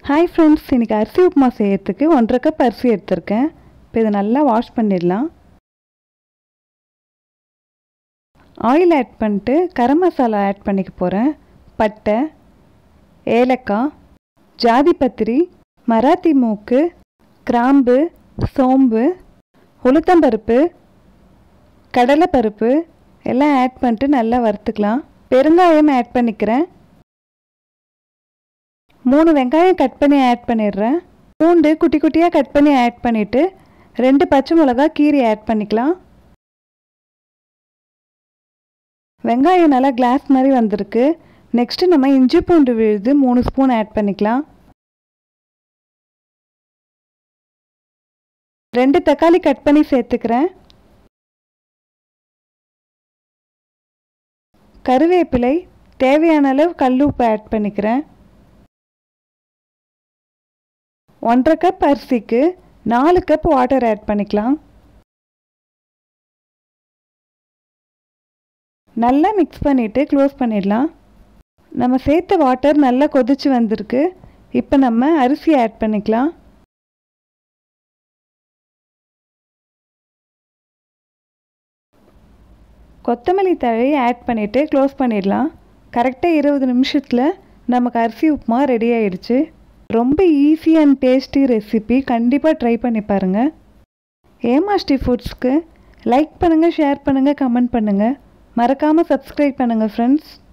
hi friends இன்றைக்கி அரிசி உப்புமா செய்யறதுக்கு ஒன்றரை கப் அரிசி எடுத்திருக்கேன் இப்போ இதை நல்லா வாஷ் பண்ணிடலாம் ஆயில் ஆட் பண்ணிட்டு கரம் மசாலா ஆட் பண்ணிக்க போகிறேன் பட்டை ஏலக்காய் ஜாதி பத்திரி மராத்தி மூக்கு கிராம்பு சோம்பு உளுத்தம்பருப்பு கடலைப்பருப்பு எல்லாம் ஆட் பண்ணிட்டு நல்லா வறுத்துக்கலாம் பெருங்காயம் ஆட் பண்ணிக்கிறேன் மூணு வெங்காயம் கட் பண்ணி ஆட் பண்ணிடுறேன் பூண்டு குட்டி குட்டியாக கட் பண்ணி ஆட் பண்ணிவிட்டு ரெண்டு பச்சை மிளகா கீரி ஆட் பண்ணிக்கலாம் வெங்காயம் நல்லா கிளாஸ் மாதிரி வந்திருக்கு நெக்ஸ்ட்டு நம்ம இஞ்சி பூண்டு விழுது மூணு ஸ்பூன் ஆட் பண்ணிக்கலாம் ரெண்டு தக்காளி கட் பண்ணி சேர்த்துக்கிறேன் கருவேப்பிலை தேவையான அளவு கல் உப்பு ஆட் பண்ணிக்கிறேன் ஒன்றரை கப் அரிசிக்கு நாலு கப் வாட்டர் ஆட் பண்ணிக்கலாம் நல்லா மிக்ஸ் பண்ணிவிட்டு க்ளோஸ் பண்ணிடலாம் நம்ம சேர்த்த வாட்டர் நல்லா கொதிச்சு வந்திருக்கு இப்போ நம்ம அரிசி ஆட் பண்ணிக்கலாம் கொத்தமல்லி தழை ஆட் பண்ணிவிட்டு க்ளோஸ் பண்ணிடலாம் கரெக்டாக இருபது நிமிஷத்தில் நமக்கு அரிசி உப்புமா ரெடி ஆயிடுச்சு ரொம்ப ஈஸி அண்ட் டேஸ்டி ரெசிபி கண்டிப்பாக ட்ரை பண்ணி பாருங்கள் ஏமாஸ்டி ஃபுட்ஸ்க்கு லைக் பண்ணுங்கள் ஷேர் பண்ணுங்கள் கமெண்ட் பண்ணுங்கள் மறக்காமல் சப்ஸ்கிரைப் பண்ணுங்கள் ஃப்ரெண்ட்ஸ்